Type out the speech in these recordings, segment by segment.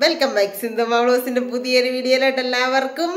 Welcome back Sindhu മാളോസിന്റെ പുതിയൊരു വീഡിയോയിലോട്ട് എല്ലാവർക്കും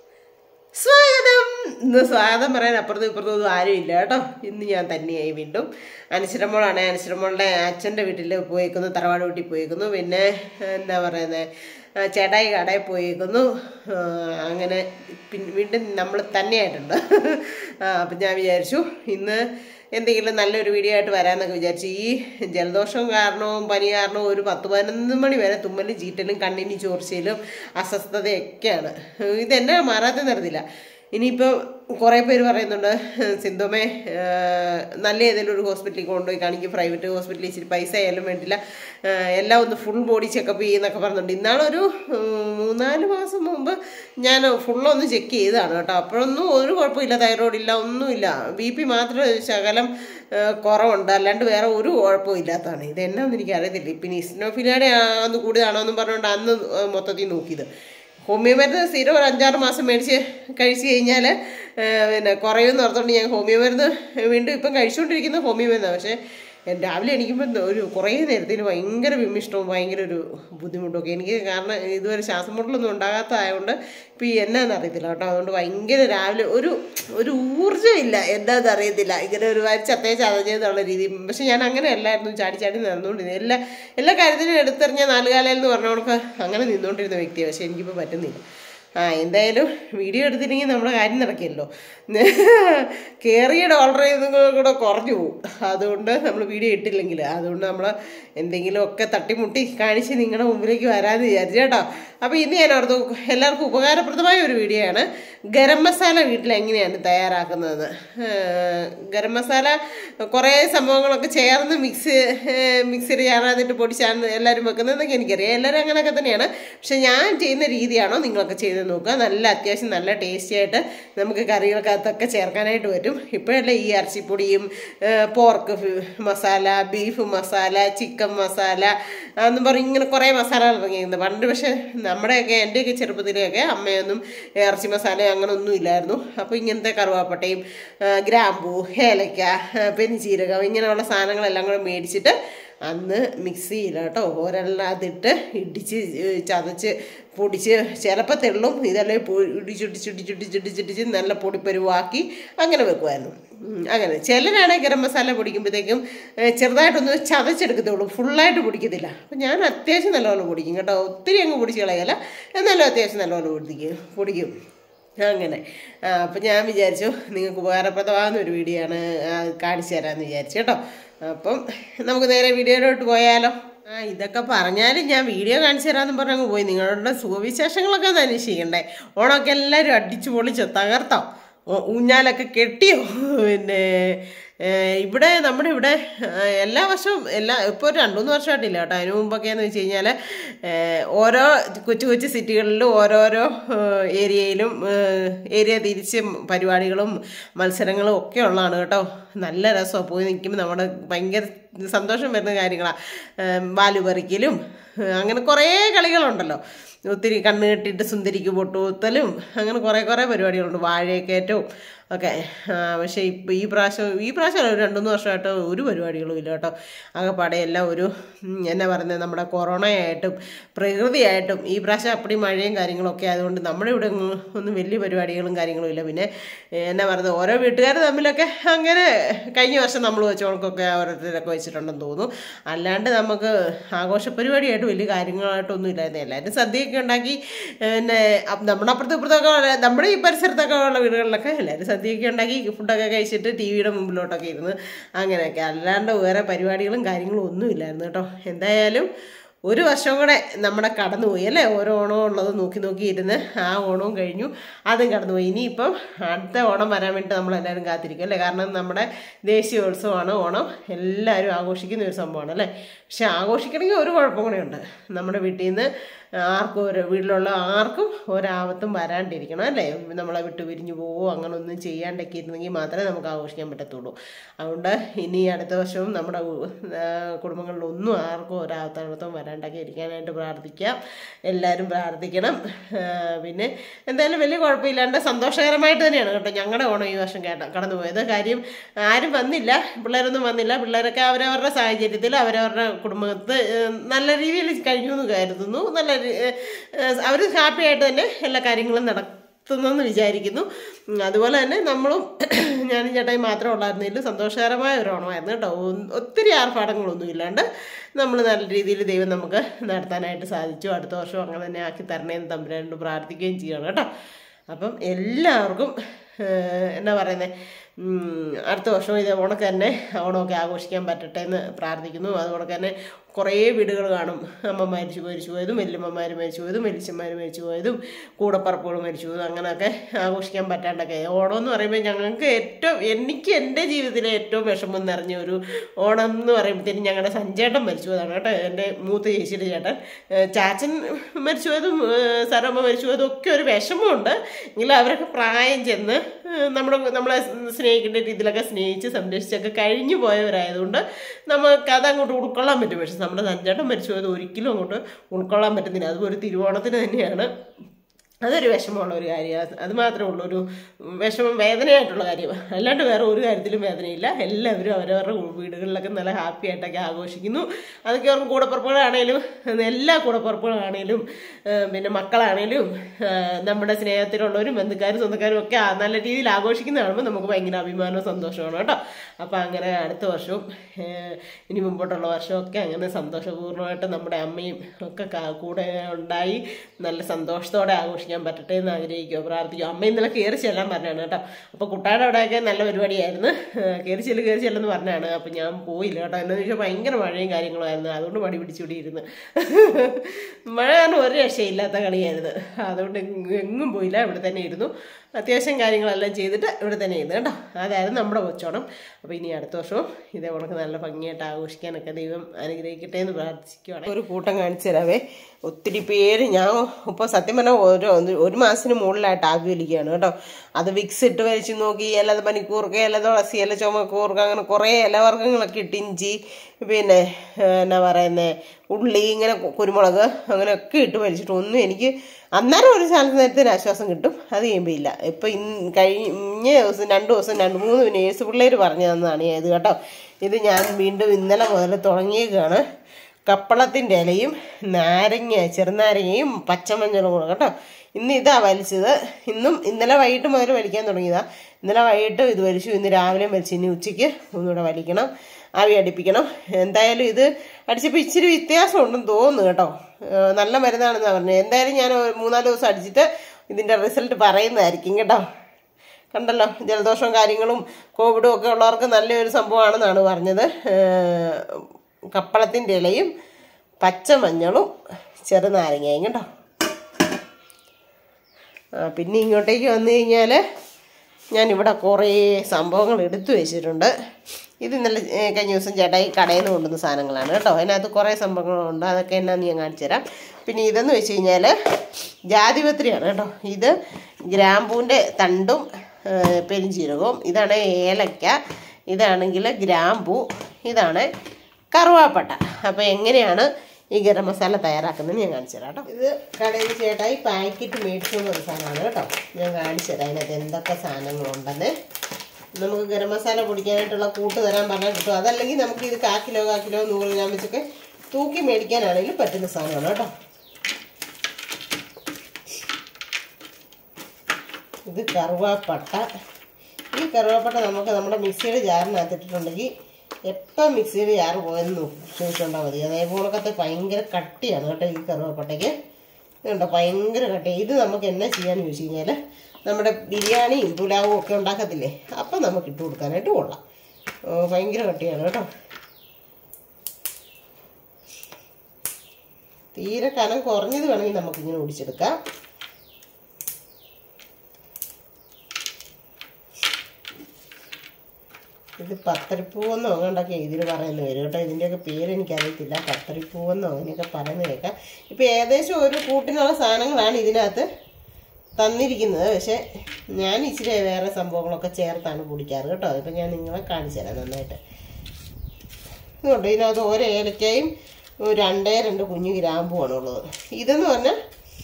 സ്വാഗതം ഇന്ന് സ്വാഗതം പറയാൻ അപ്പുറത്തും ഇപ്പുറത്തും ഒന്നും ആരും ഇല്ല കേട്ടോ ഇന്ന് ഞാൻ തന്നെയായി വീണ്ടും അനുശ്രമോളാണ് അനുശ്രമോളുടെ അച്ഛൻ്റെ വീട്ടിൽ പോയേക്കുന്നു തറവാട് വീട്ടിൽ പോയേക്കുന്നു പിന്നെ എന്താ പറയുന്നത് ചേട്ടായി കടയിൽ പോയേക്കുന്നു ആ, അങ്ങനെ പിന്നെ വീണ്ടും നമ്മൾ തന്നെയായിട്ടുണ്ട് അപ്പം ഞാൻ വിചാരിച്ചു ഇന്ന് എന്തെങ്കിലും നല്ലൊരു വീഡിയോ ആയിട്ട് വരാമെന്നൊക്കെ വിചാരിച്ചു ഈ ജലദോഷവും കാരണവും പനി കാരണവും ഒരു പത്ത് പതിനൊന്ന് മണി വരെ തുമ്മലും ചീറ്റലും കണ്ണിന് ചോർച്ചയിലും അസ്വസ്ഥതയൊക്കെയാണ് ഇതെന്നെ മാറാത്തെന്ന് അറിയില്ല ഇനിയിപ്പോൾ കുറേ പേര് പറയുന്നുണ്ട് സിന്ധുമേ നല്ല ഏതെങ്കിലും ഒരു ഹോസ്പിറ്റലിൽ കൊണ്ടുപോയി കാണിക്കും പ്രൈവറ്റ് ഹോസ്പിറ്റലിൽ ഇച്ചിരി പൈസ ആയാലും വേണ്ടില്ല ആ, എല്ലാം ഒന്ന് ഫുൾ ബോഡി ചെക്കപ്പ് ചെയ്യുന്നൊക്കെ പറഞ്ഞിട്ടുണ്ട് ഇന്നാളൊരു ഉം, മൂന്നാല് മാസം മുമ്പ് ഞാൻ ഫുള്ളൊന്ന് ചെക്ക് ചെയ്തതാണ് കേട്ടോ അപ്പോഴൊന്നും ഒരു കുഴപ്പമില്ല തൈറോയ്ഡ് ഇല്ല ഒന്നുമില്ല ബി പി മാത്രം ശകലം ആ, കുറവുണ്ട് അല്ലാണ്ട് വേറെ ഒരു കുഴപ്പവും ഇല്ലാത്തതാണ് ഇത് എന്നാന്ന് എനിക്ക് അറിയത്തില്ല പിന്നെ ഇസ്നോഫിലയുടെ അന്ന് കൂടുതലാണോ എന്നും പറഞ്ഞുകൊണ്ട് അന്ന് മൊത്തത്തിൽ നോക്കിയത് ഹോമിയോ മരുന്ന് സ്ഥിരം ഒരു അഞ്ചാറ് മാസം മേടിച്ച് കഴിച്ച് കഴിഞ്ഞാൽ പിന്നെ കുറയുമെന്ന് ഓർത്തുകൊണ്ട് ഞാൻ ഹോമിയോ മരുന്ന് വീണ്ടും ഇപ്പം കഴിച്ചുകൊണ്ടിരിക്കുന്ന ഹോമിയോ മരുന്നാണ് പക്ഷേ രാവിലെ എണീക്കുമ്പോൾ ഒരു കുറേ നേരത്തിന് ഭയങ്കര വിമിഷ്ടവും ഭയങ്കര ഒരു ബുദ്ധിമുട്ടൊക്കെ എനിക്ക് കാരണം ഇതുവരെ ശ്വാസം മുട്ടലൊന്നും ഉണ്ടാകാത്തതായതുകൊണ്ട് ഇപ്പം ഈ എന്നാന്ന് അറിയത്തില്ല കേട്ടോ അതുകൊണ്ട് ഭയങ്കര രാവിലെ ഒരു ഒരു ഊർജ്ജം ഇല്ല എന്താന്ന് അറിയത്തില്ല ഇങ്ങനെ ഒരു വാരി ചത്തേ ചതഞ്ഞെന്നുള്ള രീതി പക്ഷെ ഞാൻ അങ്ങനെ അല്ലായിരുന്നു ചാടി ചാടി നടന്നുകൊണ്ടിരുന്നത് എല്ലാ എല്ലാ കാര്യത്തിനും എടുത്തെറിഞ്ഞ നാലുകാലയിൽ എന്ന് പറഞ്ഞവർക്ക് അങ്ങനെ നിന്നുകൊണ്ടിരുന്ന വ്യക്തിയാണ് പക്ഷെ എനിക്കിപ്പോൾ പറ്റുന്നില്ല ആ എന്തായാലും വീഡിയോ എടുത്തില്ലെങ്കിൽ നമ്മുടെ കാര്യം നടക്കില്ലല്ലോ കയറിയ ഡോളർ കൂടെ കുറഞ്ഞു പോകും അതുകൊണ്ട് നമ്മൾ വീഡിയോ ഇട്ടില്ലെങ്കിൽ അതുകൊണ്ട് നമ്മൾ എന്തെങ്കിലുമൊക്കെ തട്ടിമുട്ടി കാണിച്ച് നിങ്ങളുടെ മുമ്പിലേക്ക് വരാമെന്ന് വിചാരിച്ചു കേട്ടോ അപ്പോൾ ഇന്ന് ഞാൻ ഓർത്തു എല്ലാവർക്കും ഉപകാരപ്രദമായ ഒരു വീഡിയോ ആണ് ഗരം മസാല വീട്ടിൽ എങ്ങനെയാണ് തയ്യാറാക്കുന്നത് ഏഹ് ഗരം മസാല കുറേ സംഭവങ്ങളൊക്കെ ചേർന്ന് മിക്സ് മിക്സിയിൽ ചേർന്നിട്ട് പൊടിച്ചാണ് എല്ലാവരും വെക്കുന്നതെന്നൊക്കെ എനിക്കറിയാം എല്ലാവരും അങ്ങനെയൊക്കെ തന്നെയാണ് പക്ഷെ ഞാൻ ചെയ്യുന്ന രീതിയാണോ നിങ്ങളൊക്കെ ചെയ്ത് നോക്കുക നല്ല അത്യാവശ്യം നല്ല ടേസ്റ്റി ആയിട്ട് നമുക്ക് കറികൾക്കകത്തൊക്കെ ചേർക്കാനായിട്ട് പറ്റും ഇപ്പോഴല്ലേ ഈ ഇറച്ചിപ്പൊടിയും പോർക്ക് മസാല ബീഫ് മസാല ചിക്കൻ മസാല എന്നും പറഞ്ഞ് ഇങ്ങനെ കുറേ മസാലകൾ ഇറങ്ങിയിരുന്നു പണ്ട് പക്ഷേ നമ്മുടെയൊക്കെ എൻ്റെയൊക്കെ ചെറുപ്പത്തിലെയൊക്കെ അമ്മയൊന്നും ഇറച്ചി മസാല അങ്ങനെ ഒന്നും ഇല്ലായിരുന്നു അപ്പോൾ ഇങ്ങനത്തെ കറുവാപ്പട്ടയും ആ, ഗ്രാമ്പൂ ഏലക്ക ആ, പെരുംജീരകം ഇങ്ങനെയുള്ള സാധനങ്ങളെല്ലാം കൂടെ മേടിച്ചിട്ട് അന്ന് മിക്സിയിൽ കേട്ടോ ഓരെല്ലാത്തിട്ട് ഇടിച്ച് ഏ, ചതച്ച് പൊടിച്ച് ചിലപ്പോൾ തെള്ളും ഇതെല്ലാം ഇടിച്ചിടിച്ചിടിച്ചിടിച്ചിടിച്ചിടിച്ച് നല്ല പൊടിപ്പരുവാക്കി അങ്ങനെ വെക്കുമായിരുന്നു ഉം, അങ്ങനെ ചിലരാണെങ്കിൽ ഗരം മസാല പൊടിക്കുമ്പോഴത്തേക്കും ഏ, ചെറുതായിട്ടൊന്ന് ചതച്ചെടുക്കത്തുള്ളൂ ഫുള്ളായിട്ട് പൊടിക്കത്തില്ല അപ്പം ഞാൻ അത്യാവശ്യം നല്ലപോലെ പൊടിക്കും കേട്ടോ ഒത്തിരി അങ്ങ് പൊടിച്ച് കളയല്ല എന്നാലും അത്യാവശ്യം നല്ലപോലെ പൊടിക്കും പൊടിക്കും അങ്ങനെ അപ്പം ഞാൻ വിചാരിച്ചു നിങ്ങൾക്ക് ഉപകാരപ്രദമാകുന്ന ഒരു വീഡിയോ ആണ് ആ, കാണിച്ചു തരാമെന്ന് വിചാരിച്ചു കേട്ടോ അപ്പം നമുക്ക് നേരെ വീഡിയോയിലോട്ട് പോയാലോ ആ ഇതൊക്കെ പറഞ്ഞാലും ഞാൻ വീഡിയോ കാണിച്ചു തരാമെന്ന് പറഞ്ഞങ്ങ് പോയി നിങ്ങളുടെ സുഖവിശേഷങ്ങളൊക്കെ ഒന്ന് അന്വേഷിക്കണ്ടേ ഓണമൊക്കെ എല്ലാവരും അടിച്ചു പൊളിച്ചോ തകർത്തോ ഊ- ഊഞ്ഞാലൊക്കെ കെട്ടിയോ പിന്നെ ഏഹ് ഇവിടെ നമ്മുടെ ഇവിടെ ഏഹ് എല്ലാ വർഷവും എല്ലാ ഇപ്പോൾ ഒരു രണ്ട് മൂന്ന് വർഷമായിട്ടില്ല കേട്ടോ അതിന് മുമ്പൊക്കെ എന്ന് വെച്ച് കഴിഞ്ഞാൽ ഏഹ് ഓരോ കൊച്ചു കൊച്ചു സിറ്റികളിലും ഓരോരോ ഏഹ് ഏരിയയിലും ഏഹ് ഏരിയ തിരിച്ച് പരിപാടികളും മത്സരങ്ങളും ഒക്കെ ഉള്ളതാണ് കേട്ടോ നല്ല രസമാണ് പോയി നിൽക്കുമ്പോൾ നമ്മുടെ ഭയങ്കര സന്തോഷം വരുന്ന കാര്യങ്ങളാണ് വാലു പറിക്കലും ഏഹ് അങ്ങനെ കുറേ കളികളുണ്ടല്ലോ ഒത്തിരി കണ്ണ് കെട്ടിയിട്ട് സുന്ദരിക്ക് പൊട്ടുകുത്തലും അങ്ങനെ കുറേ കുറേ പരിപാടികളുണ്ട് വാഴയൊക്കേറ്റവും ഒക്കെ ആ, പക്ഷേ ഇപ്പോൾ ഈ പ്രാവശ്യം ഈ പ്രാവശ്യം ഒരു രണ്ട് മൂന്ന് വർഷമായിട്ട് ഒരു പരിപാടികളും ഇല്ല കേട്ടോ ആകെപ്പാടെ എല്ലാം ഒരു ഉം, എന്നാ പറയുന്നത് നമ്മുടെ കൊറോണയായിട്ടും പ്രകൃതിയായിട്ടും ഈ പ്രാവശ്യം അപ്പടി മഴയും കാര്യങ്ങളൊക്കെ ആയതുകൊണ്ട് നമ്മുടെ ഇവിടെ ഒന്നും ഒന്നും വലിയ പരിപാടികളും കാര്യങ്ങളും ഇല്ല പിന്നെ ഏ, എന്നാ പറയുന്നത് ഓരോ വീട്ടുകാർ തമ്മിലൊക്കെ അങ്ങനെ കഴിഞ്ഞ വർഷം നമ്മൾ വെച്ച കണക്കൊക്കെ ഓരോരുത്തരൊക്കെ വെച്ചിട്ടുണ്ടെന്ന് തോന്നുന്നു അല്ലാണ്ട് നമുക്ക് ആഘോഷ പരിപാടിയായിട്ട് വലിയ കാര്യങ്ങളായിട്ടൊന്നും ഇല്ലായിരുന്നു എല്ലാവരും സദ്യയൊക്കെ ഉണ്ടാക്കി പിന്നെ അപ്പ് നമ്മുടെ അപ്പുറത്തും ഇപ്പുറത്തൊക്കെ ഉള്ള- നമ്മുടെ ഈ പരിസരത്തൊക്കെ ഉള്ള വീടുകളിലൊക്കെ എല്ലാവരും സദ്യയൊക്കെ ഉണ്ടാക്കി ഫുഡൊക്കെ കഴിച്ചിട്ട് ടി വിയുടെ മുമ്പിലോട്ടൊക്കെ ഇരുന്ന് അങ്ങനെയൊക്കെ അല്ലാണ്ട് വേറെ പരിപാടികളും കാര്യങ്ങളും ഒന്നും ഇല്ലായിരുന്നു കേട്ടോ എന്തായാലും ഒരു വർഷം കൂടെ നമ്മുടെ കടന്നുപോയി അല്ലേ ഓരോ ഓണവും ഉള്ളത് നോക്കി നോക്കി ഇരുന്ന് ആ ഓണവും കഴിഞ്ഞു അതും കടന്നുപോയി ഇനിയിപ്പം അടുത്ത ഓണം വരാൻ വേണ്ടി നമ്മളെല്ലാവരും കാത്തിരിക്കും അല്ലേ കാരണം നമ്മുടെ ദേശീയോത്സവമാണ് ഓണം എല്ലാവരും ആഘോഷിക്കുന്ന ഒരു സംഭവമാണ് അല്ലേ പക്ഷെ ആഘോഷിക്കണമെങ്കിൽ ഒരു കുഴപ്പം കൂടെ ഉണ്ട് നമ്മുടെ വീട്ടിൽ നിന്ന് ആർക്കും ഒരു വീട്ടിലുള്ള ആർക്കും ഒരാപത്തും വരാണ്ടിരിക്കണം അല്ലേ നമ്മളെ വിട്ട് പിരിഞ്ഞു പോവോ അങ്ങനെ ഒന്നും ചെയ്യാണ്ടൊക്കെ ഇരുന്നെങ്കിൽ മാത്രമേ നമുക്ക് ആഘോഷിക്കാൻ പറ്റത്തുള്ളൂ അതുകൊണ്ട് ഇനി അടുത്ത വർഷവും നമ്മുടെ ഉ- ആ, കുടുംബങ്ങളിലൊന്നും ആർക്കും ഒരാപത്തടത്തും വരാണ്ടൊക്കെ ഇരിക്കാനായിട്ട് പ്രാർത്ഥിക്കാം എല്ലാവരും പ്രാർത്ഥിക്കണം ആ, പിന്നെ എന്തായാലും വലിയ കുഴപ്പമില്ലാണ്ട് സന്തോഷകരമായിട്ട് തന്നെയാണ് കേട്ടോ ഞങ്ങളുടെ ഓണം ഈ വർഷം കേട്ട കടന്നു പോയത് കാര്യം ആരും വന്നില്ല പിള്ളേരൊന്നും വന്നില്ല പിള്ളേരൊക്കെ അവരവരുടെ സാഹചര്യത്തിൽ അവരവരുടെ കുടുംബത്ത് ഏഹ്, നല്ല രീതിയിൽ കഴിഞ്ഞു എന്ന് കരുതുന്നു നല്ല അവർ ഹാപ്പി ആയിട്ട് തന്നെ എല്ലാ കാര്യങ്ങളും നടത്തുന്നെന്ന് വിചാരിക്കുന്നു ഉം, അതുപോലെ തന്നെ നമ്മളും ഞാനും ചേട്ടായി മാത്രമേ ഉള്ളായിരുന്നില്ല സന്തോഷകരമായ ഒരു ഓണമായിരുന്നു കേട്ടോ ഒ- ഒത്തിരി ആർഭാടങ്ങളൊന്നും ഇല്ലാണ്ട് നമ്മൾ നല്ല രീതിയിൽ ദൈവം നമുക്ക് നടത്താനായിട്ട് സാധിച്ചു അടുത്ത വർഷം അങ്ങനെ തന്നെ ആക്കി തരണേന്ന് തമ്പുരാനോട് പ്രാർത്ഥിക്കുകയും ചെയ്യണം കേട്ടോ അപ്പം എല്ലാവർക്കും ഏഹ്, എന്നാ പറയുന്നത് അടുത്ത വർഷവും ഇതേ ഓണക്ക് തന്നെ ഓണമൊക്കെ ആഘോഷിക്കാൻ പറ്റട്ടെ എന്ന് പ്രാർത്ഥിക്കുന്നു അതുകൊണ്ട് തന്നെ കുറേ വീടുകൾ കാണും അമ്മ മരിച്ചു മരിച്ചു പോയതും വല്യമ്മമാർ മരിച്ചു പോയതും വലിച്ചന്മാർ മരിച്ചു പോയതും കൂടപ്പറപ്പുകൾ മരിച്ചു പോയതും അങ്ങനെയൊക്കെ ആഘോഷിക്കാൻ പറ്റാണ്ടൊക്കെ ഓണം എന്ന് പറയുമ്പോൾ ഞങ്ങൾക്ക് ഏറ്റവും എനിക്ക് എൻ്റെ ജീവിതത്തിലെ ഏറ്റവും വിഷമം നിറഞ്ഞ ഒരു ഓണം എന്ന് പറയുമ്പോഴത്തേനും ഞങ്ങളുടെ സഞ്ചേട്ടൻ മരിച്ചു പോയതാണ് കേട്ടോ എൻ്റെ മൂത്ത ചേച്ചിയുടെ ചേട്ടൻ ഏഹ് ചാച്ചൻ മരിച്ചു പോയതും ഏഹ് സരമ്മ മരിച്ചു പോയതും ഒക്കെ ഒരു വിഷമമുണ്ട് എങ്കിലും അവരൊക്കെ പ്രായം ചെന്ന് ഏഹ് നമ്മുടെ നമ്മളെ സ്നേഹിക്കേണ്ട രീതിയിലൊക്കെ സ്നേഹിച്ച് സംരക്ഷിച്ചൊക്കെ കഴിഞ്ഞു പോയവരായതുകൊണ്ട് നമുക്ക് അത് അങ്ങോട്ട് ഉൾക്കൊള്ളാൻ പറ്റും പക്ഷെ നമ്മുടെ സഞ്ചേട്ടൻ മരിച്ചു പോയത് ഒരിക്കലും അങ്ങോട്ട് ഉൾക്കൊള്ളാൻ പറ്റുന്നില്ല അതും ഒരു തിരുവോണത്തിന് തന്നെയാണ് അതൊരു വിഷമമുള്ള ഒരു കാര്യമാണ് അത് മാത്രമേ ഉള്ളൂ ഒരു വിഷമം വേദനയായിട്ടുള്ള കാര്യം അല്ലാണ്ട് വേറെ ഒരു കാര്യത്തിലും വേദനയില്ല എല്ലാവരും അവരവരുടെ വീടുകളിലൊക്കെ നല്ല ഹാപ്പി ആയിട്ടൊക്കെ ആഘോഷിക്കുന്നു അതൊക്കെ അവർക്ക് കൂടപ്പുറപ്പുകളാണേലും എല്ലാ കൂടപ്പുറപ്പുകളാണേലും ഏഹ് പിന്നെ മക്കളാണേലും ഏഹ് നമ്മുടെ സ്നേഹത്തിലുള്ളവരും ബന്ധുക്കാരും സ്വന്തക്കാരും ഒക്കെ ആ നല്ല രീതിയിൽ ആഘോഷിക്കുന്ന കാണുമ്പോൾ നമുക്ക് ഭയങ്കര അഭിമാനവും സന്തോഷമാണ് കേട്ടോ അപ്പം അങ്ങനെ അടുത്ത വർഷവും ഏഹ് ഇനി മുമ്പോട്ടുള്ള വർഷമൊക്കെ അങ്ങനെ സന്തോഷപൂർണ്ണമായിട്ട് നമ്മുടെ അമ്മയും ഒക്കെ കാ- കൂടെ ഉണ്ടായി നല്ല സന്തോഷത്തോടെ ആഘോഷിക്കാൻ പറ്റട്ടെ എന്ന് ആഗ്രഹിക്കുക പ്രാർത്ഥിക്കുക അമ്മ ഇന്നലെ കയറി ചെല്ലാൻ പറഞ്ഞാണ് കേട്ടോ അപ്പോൾ കുട്ടായുടെ അവിടെയൊക്കെ നല്ല പരിപാടിയായിരുന്നു ഏഹ് കയറി ചെല്ല് കയറി ചെല്ലെന്ന് പറഞ്ഞാണ് അപ്പം ഞാൻ പോയില്ല കേട്ടോ എന്താണെന്ന് വെച്ചാൽ ഭയങ്കര മഴയും കാര്യങ്ങളുമായിരുന്നു അതുകൊണ്ട് മടി പിടിച്ചുകൂടി ഇരുന്ന് മഴ കാരണം ഒരു രക്ഷയില്ലാത്ത കളിയായിരുന്നു അതുകൊണ്ട് എങ്ങും എങ്ങും പോയില്ല ഇവിടെ തന്നെ ഇരുന്നു അത്യാവശ്യം കാര്യങ്ങളെല്ലാം ചെയ്തിട്ട് ഇവിടെ തന്നെ ഇരുന്നു കേട്ടോ അതായിരുന്നു നമ്മുടെ കൊച്ചോണം അപ്പോൾ ഇനി അടുത്ത വർഷവും ഇതേ ഉണക്ക് നല്ല ഭംഗിയായിട്ട് ആഘോഷിക്കാനൊക്കെ ദൈവം അനുഗ്രഹിക്കട്ടെ എന്ന് പ്രാർത്ഥിക്കുവാണ് ഒരു കൂട്ടം കാണിച്ചു തരാവേ ഒത്തിരി പേര് ഞാൻ ഇപ്പോൾ സത്യം പറഞ്ഞാൽ ഓരോ ഒരു മാസത്തിന് മുകളിലായിട്ട് ആവി വലിക്കുകയാണ് കേട്ടോ അത് വിക്സ് ഇട്ട് വലിച്ചു നോക്കി അല്ലാതെ പനിക്കൂർക്ക അല്ല തുളസി അല്ല ചുമക്കൂർക്ക അങ്ങനെ കുറേ ഇലവർഗ്ഗങ്ങളൊക്കെ ഇട്ട് ഇഞ്ചി പിന്നെ ഏഹ്, എന്നാ പറയുന്നത് ഉള്ളി ഇങ്ങനെ കു- കുരുമുളക് അങ്ങനെയൊക്കെ ഇട്ട് വലിച്ചിട്ട് ഒന്നും എനിക്ക് അന്നേരം ഒരു സ്ഥലത്ത് നേരത്തിന് ആശ്വാസം കിട്ടും അത് കഴിയുമ്പോൾ ഇല്ല ഇപ്പം ഇന്ന് കഴിഞ്ഞ ദിവസം രണ്ട് ദിവസം രണ്ട് മൂന്ന് നേഴ്സ് പിള്ളേർ പറഞ്ഞു തന്നതാണ് ഇത് കേട്ടോ ഇത് ഞാൻ വീണ്ടും ഇന്നലെ മുതൽ തുടങ്ങിയേക്കാണ് കപ്പളത്തിൻ്റെ ഇലയും നാരങ്ങ ചെറുനാരങ്ങയും പച്ചമഞ്ഞളും കൂടെ കേട്ടോ ഇന്ന് ഇതാ വലിച്ചത് ഇന്നും ഇന്നലെ വൈകിട്ട് മുതൽ വലിക്കാൻ തുടങ്ങിയതാ ഇന്നലെ വൈകിട്ട് ഇത് വലിച്ചു ഇന്ന് രാവിലെ വലിച്ചു ഇനി ഉച്ചയ്ക്ക് ഒന്നുകൂടെ വലിക്കണം ആവി അടുപ്പിക്കണം എന്തായാലും ഇത് അടിച്ചപ്പോൾ ഇച്ചിരി വ്യത്യാസം ഉണ്ടെന്ന് തോന്നുന്നു കേട്ടോ ഏഹ് നല്ല മരുന്നാണെന്നാണ് പറഞ്ഞത് എന്തായാലും ഞാൻ ഒരു മൂന്നാല് ദിവസം അടിച്ചിട്ട് ഇതിൻ്റെ റിസൾട്ട് പറയുന്നതായിരിക്കും കേട്ടോ കണ്ടല്ലോ ജലദോഷവും കാര്യങ്ങളും കോവിഡും ഒക്കെ ഉള്ളവർക്ക് നല്ലൊരു സംഭവമാണെന്നാണ് പറഞ്ഞത് ഏഹ് കപ്പളത്തിൻ്റെ ഇലയും പച്ചമഞ്ഞളും ചെറുനാരങ്ങയും കേട്ടോ ആ, പിന്നെ ഇങ്ങോട്ടേക്ക് വന്നു കഴിഞ്ഞാൽ ഞാനിവിടെ കുറേ സംഭവങ്ങൾ എടുത്തു വെച്ചിട്ടുണ്ട് ഇത് ഇന്നലെ ഏ, കഴിഞ്ഞ ദിവസം ചേട്ടായി കടയിൽ നിന്ന് കൊണ്ടുവന്ന സാധനങ്ങളാണ് കേട്ടോ അതിനകത്ത് കുറേ സംഭവങ്ങളുണ്ട് അതൊക്കെ എന്നാന്ന് ഞാൻ കാണിച്ചു തരാം പിന്നെ ഇതെന്ന് വെച്ച് കഴിഞ്ഞാൽ ജാതിപത്രിയാണ് കേട്ടോ ഇത് ഗ്രാമ്പൂവിൻ്റെ തണ്ടും ഏ, പെരുംജീരകവും ഇതാണ് ഏലക്ക ഇതാണെങ്കിൽ ഗ്രാമ്പൂ ഇതാണ് കറുവാപ്പട്ട അപ്പോൾ എങ്ങനെയാണ് ഈ ഗരം മസാല തയ്യാറാക്കുന്നത് ഞാൻ കാണിച്ചു തരാം കേട്ടോ ഇത് കടയിൽ ചേട്ടായി പാക്കറ്റ് മേടിച്ചു ഒരു സാധനമാണ് കേട്ടോ ഞാൻ കാണിച്ചു തരാം അതിനകത്ത് എന്തൊക്കെ സാധനങ്ങളുണ്ടെന്ന് നമുക്ക് ഗരം മസാല പൊടിക്കാനായിട്ടുള്ള കൂട്ട് തരാൻ പറഞ്ഞാൽ കിട്ടും അതല്ലെങ്കിൽ നമുക്ക് ഇത് കാ കിലോ കാ കിലോ നൂറ് ഗ്രാം വെച്ചൊക്കെ തൂക്കി മേടിക്കാനാണെങ്കിലും പറ്റുന്ന സാധനമാണ് കേട്ടോ ഇത് കറുവാപ്പട്ട ഈ കറുവാപ്പട്ട നമുക്ക് നമ്മുടെ മിക്സിയുടെ ജാറിനകത്ത് ഇട്ടിട്ടുണ്ടെങ്കിൽ എപ്പോൾ മിക്സിയുടെ ജാറ് പോയെന്ന് ചോദിച്ചുകൊണ്ടാൽ മതി അതേപോലൊക്കെ ഭയങ്കര കട്ടിയാണ് കേട്ടോ ഈ കറുവാപ്പട്ടയ്ക്ക് ഇതുണ്ടോ ഭയങ്കര കട്ടി ഇത് നമുക്ക് എന്നാ ചെയ്യാന്ന് ചോദിച്ചു കഴിഞ്ഞാൽ നമ്മുടെ ബിരിയാണിയും പുലാവും ഒക്കെ ഉണ്ടാക്കത്തില്ലേ അപ്പം നമുക്ക് ഇട്ട് കൊടുക്കാനായിട്ട് കൊള്ളാം ഓ, ഭയങ്കര കട്ടിയാണ് കേട്ടോ തീരെ കനം കുറഞ്ഞത് വേണമെങ്കിൽ നമുക്കിങ്ങനെ ഒടിച്ചെടുക്കാം ഇത് പത്തരിപ്പൂവെന്നോ അങ്ങോട്ടൊക്കെ ഇതിന് പറയുന്നത് വരും കേട്ടോ ഇതിൻ്റെയൊക്കെ പേര് എനിക്കറിയത്തില്ല പത്തരിപ്പൂവെന്നോ അങ്ങനെയൊക്കെ പറയുന്നത് കേൾക്കാം ഇപ്പം ഏകദേശം ഒരു കൂട്ടിനുള്ള സാധനങ്ങളാണ് ഇതിനകത്ത് തന്നിരിക്കുന്നത് പക്ഷെ ഞാൻ ഇച്ചിരി വേറെ സംഭവങ്ങളൊക്കെ ചേർത്താണ് കുടിക്കാറ് കേട്ടോ അതിപ്പോൾ ഞാൻ നിങ്ങളെ കാണിച്ചു തരാം നന്നായിട്ട് ഇതുകൊണ്ട് ഇതിനകത്ത് ഓരോ ഏലക്കയും ഒരു രണ്ടേ രണ്ട് കുഞ്ഞു ഗ്രാമ്പുമാണ് ഉള്ളത് ഇതെന്ന് പറഞ്ഞാൽ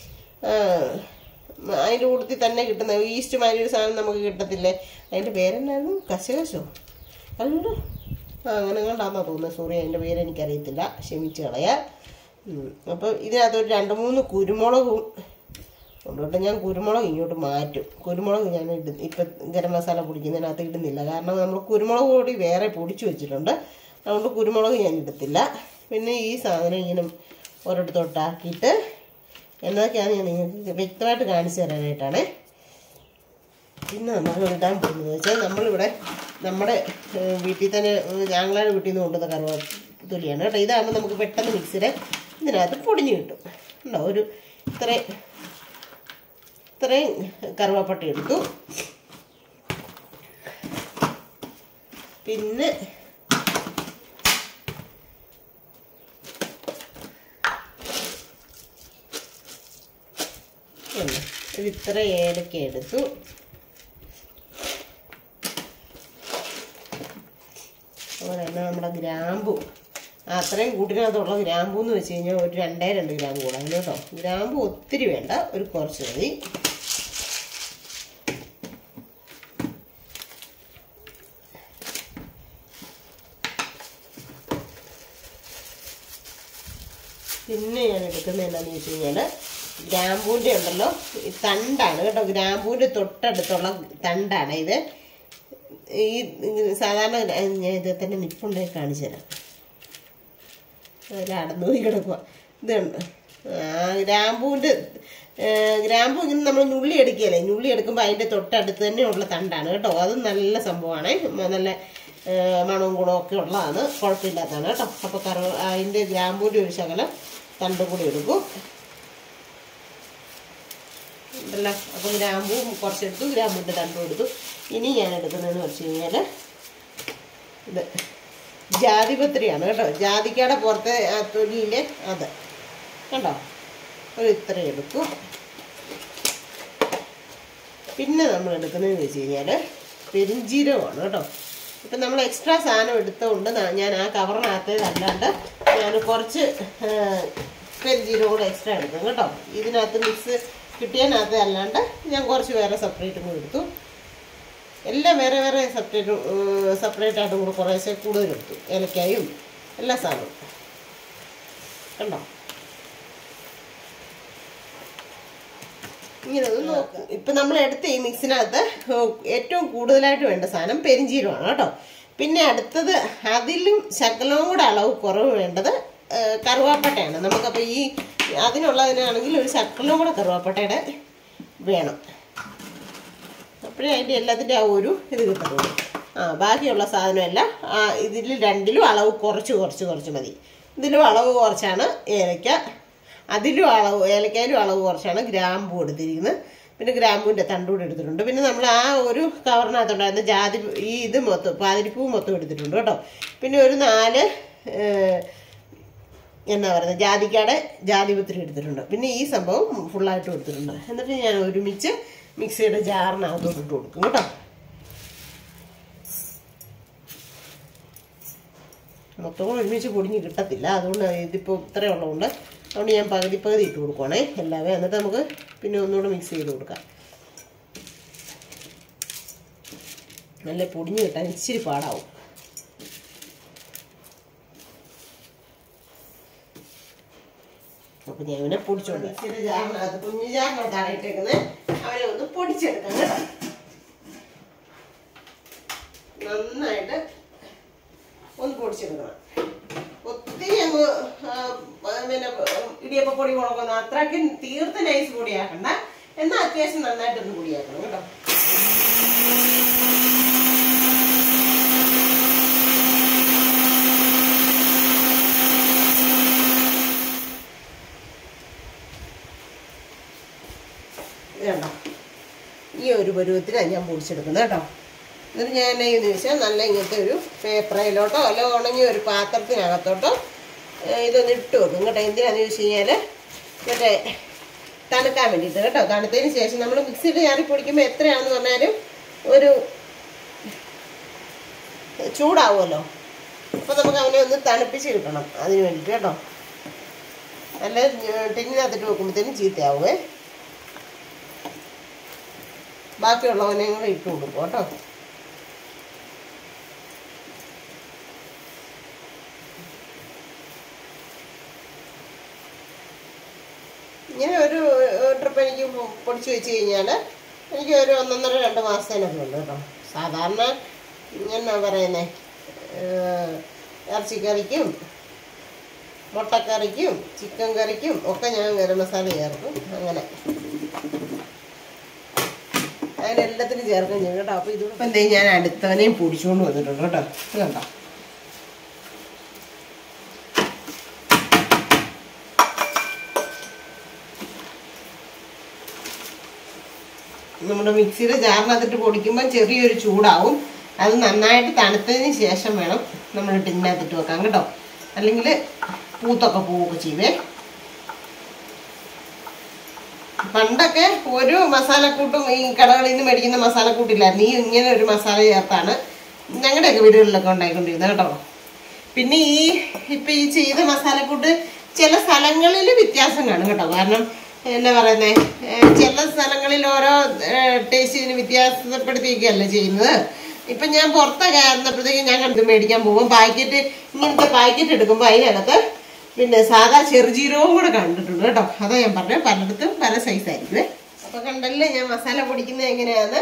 അതിൻ്റെ കൂട്ടത്തിൽ തന്നെ കിട്ടുന്ന ഈസ്റ്റ് മാതിരി ഒരു സാധനം നമുക്ക് കിട്ടത്തില്ലേ അതിൻ്റെ പേരെന്നായിരുന്നു കശകശോ അല്ലോ ആ അങ്ങനെ കണ്ടാന്നോ തോന്നുന്നത് സോറി അതിൻ്റെ പേര് എനിക്കറിയത്തില്ല ക്ഷമിച്ച് കളയാ ഉം. അപ്പം ഇതിനകത്ത് ഒരു രണ്ട് മൂന്ന് കുരുമുളകും ഉണ്ട് കേട്ടോ ഞാൻ കുരുമുളക് ഇങ്ങോട്ട് മാറ്റും കുരുമുളക് ഞാൻ ഇട ഇപ്പം ഗരം മസാല പൊടിക്കുന്നതിനകത്ത് ഇടുന്നില്ല കാരണം നമ്മൾ കുരുമുളക് പൊടി വേറെ പൊടിച്ചു വെച്ചിട്ടുണ്ട് അതുകൊണ്ട് കുരുമുളക് ഞാൻ ഇടത്തില്ല പിന്നെ ഈ സാധനം ഇങ്ങനെ ഒരിടത്തോട്ടാക്കിയിട്ട് എന്നതൊക്കെയാണ് ഞാൻ നിങ്ങൾക്ക് വ്യക്തമായിട്ട് കാണിച്ചു തരാനായിട്ടാണേ പിന്നെ നമ്മൾ ഇടാൻ പോകുന്നത് വെച്ചാൽ നമ്മളിവിടെ നമ്മുടെ ഏഹ്, വീട്ടിൽ തന്നെ ഏഹ്, ഞങ്ങളുടെ വീട്ടിൽ നിന്ന് കൊണ്ടുവന്ന കറുവത്തുള്ളിയാണ് കേട്ടോ ഇതാകുമ്പോൾ നമുക്ക് പെട്ടെന്ന് മിക്സിയുടെ ഇതിനകത്ത് പൊടിഞ്ഞ് കിട്ടും ഉണ്ടോ ഒരു ഇത്രയും ഇത്രയും കറുവാപ്പട്ട എടുത്തു പിന്നെ ഉണ്ട്. ഒരു ഇത്ര ഏലക്ക എടുത്തു അതുപോലെ തന്നെ നമ്മുടെ ഗ്രാമ്പു ആ അത്രയും കൂട്ടിനകത്തുള്ള ഗ്രാമ്പു എന്ന് വെച്ച് കഴിഞ്ഞാൽ ഒരു രണ്ടേ രണ്ട് ഗ്രാം കൂടാം കേട്ടോ ഗ്രാമ്പു ഒത്തിരി വേണ്ട ഒരു കുറച്ച് മതി പിന്നെ ഞാൻ എടുക്കുന്നത് എന്താണെന്ന് വെച്ച് കഴിഞ്ഞാൽ ഗ്രാമ്പൂൻ്റെ ഉണ്ടല്ലോ ഈ തണ്ടാണ് കേട്ടോ ഗ്രാമ്പൂൻ്റെ തൊട്ടടുത്തുള്ള തണ്ടാണ് ഇത് ഈ സാധാരണ ഞാൻ ഇത് തന്നെ നിപ്പുണ്ടായി കാണിച്ചു തരാം അതിൽ അടന്നു പോയി കിടക്കുക ഇതുണ്ട് ആ ഗ്രാമ്പൂവിൻ്റെ ഗ്രാമ്പൂ ഇങ്ങനെ നമ്മൾ നുള്ളി എടുക്കുകയല്ലേ നുള്ളി എടുക്കുമ്പോൾ അതിൻ്റെ തൊട്ടടുത്ത് തന്നെ ഉള്ള തണ്ടാണ് കേട്ടോ അത് നല്ല സംഭവമാണ് നല്ല ഏ, മണവും ഗുണവും ഒക്കെ ഉള്ളതാണ് കുഴപ്പമില്ലാത്തതാണ് കേട്ടോ അപ്പോൾ കറ അതിൻ്റെ ഗ്രാമ്പൂൻ്റെ ഒരു ശകലം തണ്ടും കൂടി എടുക്കും ഉണ്ടല്ലോ അപ്പം ഗ്രാമ്പൂ കുറച്ചെടുത്തു ഗ്രാമ്പൂൻ്റെ തണ്ടും എടുത്തു ഇനി ഞാൻ എടുക്കുന്നതെന്ന് വെച്ച് കഴിഞ്ഞാൽ ഇത് ജാതിപത്രിയാണ് കേട്ടോ ജാതിക്കയുടെ പുറത്തെ ആ തൊലിയിലെ അത് കണ്ടോ ഒരു ഇത്ര എടുക്കും പിന്നെ നമ്മൾ എടുക്കുന്നതെന്ന് വെച്ച് കഴിഞ്ഞാൽ പെരിഞ്ചീരകമാണ് കേട്ടോ ഇപ്പം നമ്മൾ എക്സ്ട്രാ സാധനം എടുത്തുകൊണ്ട് ന- ഞാൻ ആ കവറിനകത്തേതല്ലാണ്ട് ഞാൻ കുറച്ച് ആ, പെരിഞ്ചീരകം കൂടെ എക്സ്ട്രാ എടുക്കും കേട്ടോ ഇതിനകത്ത് മിക്സ് കിട്ടിയതിനകത്ത് അല്ലാണ്ട് ഞാൻ കുറച്ച് വേറെ സെപ്പറേറ്റും കൂടി എടുത്തു എല്ലാം വേറെ വേറെ സെപ്പറേറ്റ് സെപ്പറേറ്റ് ആയിട്ടും കൂടെ കുറേശ്ശെ കൂടുതൽ എടുത്തു ഏലക്കായും എല്ലാ സാധനവും കണ്ടോ ഇങ്ങനെ ഒന്ന് നോക്ക് ഇപ്പം നമ്മൾ എടുത്ത ഈ മിക്സിനകത്ത് ഏറ്റവും കൂടുതലായിട്ട് വേണ്ട സാധനം പെരിഞ്ചീരമാണ് കേട്ടോ പിന്നെ അടുത്തത് അതിലും ശകലവും കൂടെ അളവ് കുറവ് വേണ്ടത് ആ, കറുവാപ്പട്ടയാണ് നമുക്കപ്പോൾ ഈ അതിനുള്ളതിനാണെങ്കിൽ ഒരു ശകലവും കൂടെ കറുവാപ്പട്ടയുടെ വേണം അപ്പോഴേ അതിൻ്റെ എല്ലാത്തിൻ്റെ ആ ഒരു ഇത് കിട്ടുള്ളൂ ആ ബാക്കിയുള്ള സാധനമെല്ലാം ആ ഇതിൽ രണ്ടിലും അളവ് കുറച്ച് കുറച്ച് കുറച്ച് മതി ഇതിലും അളവ് കുറച്ചാണ് ഏലക്ക അതിലും അളവ് ഏലക്കയിലും അളവ് കുറച്ചാണ് ഗ്രാമ്പൂ എടുത്തിരിക്കുന്നത് പിന്നെ ഗ്രാമ്പൂവിൻ്റെ തണ്ടൂടെ എടുത്തിട്ടുണ്ട് പിന്നെ നമ്മൾ ആ ഒരു കവറിനകത്തുണ്ടായിരുന്ന ജാതി ഈ ഇത് മൊത്തം പാതിരിപ്പൂ മൊത്തം എടുത്തിട്ടുണ്ട് കേട്ടോ പിന്നെ ഒരു നാല് ഏഹ്, എന്നാ പറയുന്നത് ജാതിക്കയുടെ ജാതിപത്രി എടുത്തിട്ടുണ്ട് പിന്നെ ഈ സംഭവം ഫുള്ളായിട്ട് എടുത്തിട്ടുണ്ട് എന്നിട്ട് ഞാൻ ഒരുമിച്ച് മിക്സിയുടെ ജാറിനകത്തോട്ട് ഇട്ട് കൊടുക്കും കേട്ടോ മൊത്തം കൂടെ ഒരുമിച്ച് പൊടിഞ്ഞ് കിട്ടത്തില്ല അതുകൊണ്ട് ഇതിപ്പോൾ ഇത്രയും ഉള്ളതുകൊണ്ട് അതുകൊണ്ട് ഞാൻ പകുതി പകുതി ഇട്ട് കൊടുക്കുവാണേ എല്ലാവരും എന്നിട്ട് നമുക്ക് പിന്നെ ഒന്നുകൂടെ മിക്സ് ചെയ്ത് കൊടുക്കാം നല്ല പൊടിഞ്ഞ് കിട്ടാൻ ഇച്ചിരി പാടാവും അപ്പൊ ഞാൻ ഇവനെ പൊടിച്ചോണ്ട് മിക്സിയുടെ ജാറിനകത്ത് കുഞ്ഞു ജാറിനകത്താണ് ഇട്ടേക്കുന്നത് അവനെ ഒന്ന് പൊടിച്ചെടുക്കാം കേട്ടോ നന്നായിട്ട് ഒന്ന് പൊടിച്ചെടുക്കണം ഒത്തിരി അങ്ങ് ആ, പിന്നെ ഇടിയപ്പ പൊടി കൊടുക്കുന്ന അത്രയ്ക്ക് തീർത്ത നൈസ് പൊടിയാക്കണ്ട എന്നാൽ അത്യാവശ്യം നന്നായിട്ടൊന്ന് പൊടിയാക്കണം കേട്ടോ ഇത് കണ്ടോ ഈ ഒരു പരുവത്തിലാണ് ഞാൻ പൊടിച്ചെടുക്കുന്നത് കേട്ടോ എന്നിട്ട് ഞാൻ എന്നാ ചെയ്യുന്നത് വെച്ചാൽ നല്ല ഇങ്ങനത്തെ ഒരു പേപ്പറിലോട്ടോ അല്ല ഉണങ്ങിയ ഒരു പാത്രത്തിനകത്തോട്ടോ ഏഹ് ഇതൊന്ന് ഇട്ട് വെക്കും കേട്ടോ എന്തിനാന്ന് ചോദിച്ചു കഴിഞ്ഞാൽ മറ്റേ തണുക്കാൻ വേണ്ടിയിട്ട് കേട്ടോ തണുത്തതിന് ശേഷം നമ്മൾ മിക്സിയിൽ ചാറി പൊടിക്കുമ്പോൾ എത്രയാണെന്ന് പറഞ്ഞാലും ഒരു ചൂടാവുമല്ലോ അപ്പോൾ നമുക്ക് അവനെ ഒന്ന് തണുപ്പിച്ച് കിട്ടണം അതിന് വേണ്ടിയിട്ട് കേട്ടോ നല്ല ടിന്നിനകത്തിട്ട് വെക്കുമ്പോഴത്തേനും ചീത്തയാവുമേ ബാക്കിയുള്ളവനെ കൂടെ ഇട്ട് കൊടുക്കും കേട്ടോ ഇങ്ങനെ ഒരു ട്രിപ്പ് എനിക്ക് പൊ- പൊടിച്ച് വെച്ച് കഴിഞ്ഞാൽ എനിക്ക് ഒരു ഒന്നൊന്നര രണ്ട് മാസത്തിനൊക്കെ ഉണ്ട് കേട്ടോ സാധാരണ എന്നാ പറയുന്നേ ഏഹ്, ഇറച്ചിക്കറിക്കും മുട്ടക്കറിക്കും ചിക്കൻ കറിക്കും ഒക്കെ ഞാൻ ഗരം മസാല ചേർക്കും അങ്ങനെ അങ്ങനെ എല്ലാത്തിനും ചേർക്കും ഞാൻ കേട്ടോ അപ്പോൾ ഇതിപ്പം എന്തേ ഞാൻ അടുത്തവനെയും പൊടിച്ചുകൊണ്ട് വന്നിട്ടുണ്ട് കേട്ടോ ഇത് കണ്ടോ നമ്മുടെ മിക്സിയുടെ ജാറിനകത്തിട്ട് പൊടിക്കുമ്പോൾ ചെറിയൊരു ചൂടാവും അത് നന്നായിട്ട് തണുത്തതിന് ശേഷം വേണം നമ്മൾ ടിന്നിനകത്തിട്ട് വെക്കാൻ കേട്ടോ അല്ലെങ്കിൽ പൂത്തൊക്കെ പോവുകയൊക്കെ ചെയ്യുവേ പണ്ടൊക്കെ ഒരു മസാലക്കൂട്ടും ഈ കടകളിൽ നിന്ന് മേടിക്കുന്ന മസാലക്കൂട്ടില്ലായിരുന്നു ഈ ഇങ്ങനെ ഒരു മസാല ചേർത്താണ് ഞങ്ങളുടെയൊക്കെ വീടുകളിലൊക്കെ ഉണ്ടായിക്കൊണ്ടിരുന്നത് കേട്ടോ പിന്നെ ഈ ഇപ്പം ഈ ചെയ്ത മസാലക്കൂട്ട് ചില സ്ഥലങ്ങളിൽ വ്യത്യാസം കാണും കേട്ടോ കാരണം എന്നാ പറയുന്നേ ഏഹ് ചില സ്ഥലങ്ങളിൽ ഓരോ ടേസ്റ്റിന് വ്യത്യാസപ്പെടുത്തിയൊക്കെയല്ലേ ചെയ്യുന്നത് ഇപ്പം ഞാൻ പുറത്തൊക്കെ ആയിരുന്നപ്പോഴത്തേക്കും ഞാൻ കണ്ടു മേടിക്കാൻ പോകും പാക്കറ്റ് ഇങ്ങനത്തെ പാക്കറ്റ് എടുക്കുമ്പോൾ അതിനകത്ത് പിന്നെ സാധാ ചെറുജീരകവും കൂടെ കണ്ടിട്ടുണ്ട് കേട്ടോ അതാ ഞാൻ പറഞ്ഞത് പലയിടത്തും പല സൈസായിരിക്കുമേ അപ്പോൾ കണ്ടല്ലേ ഞാൻ മസാല പൊടിക്കുന്നത് എങ്ങനെയാന്ന്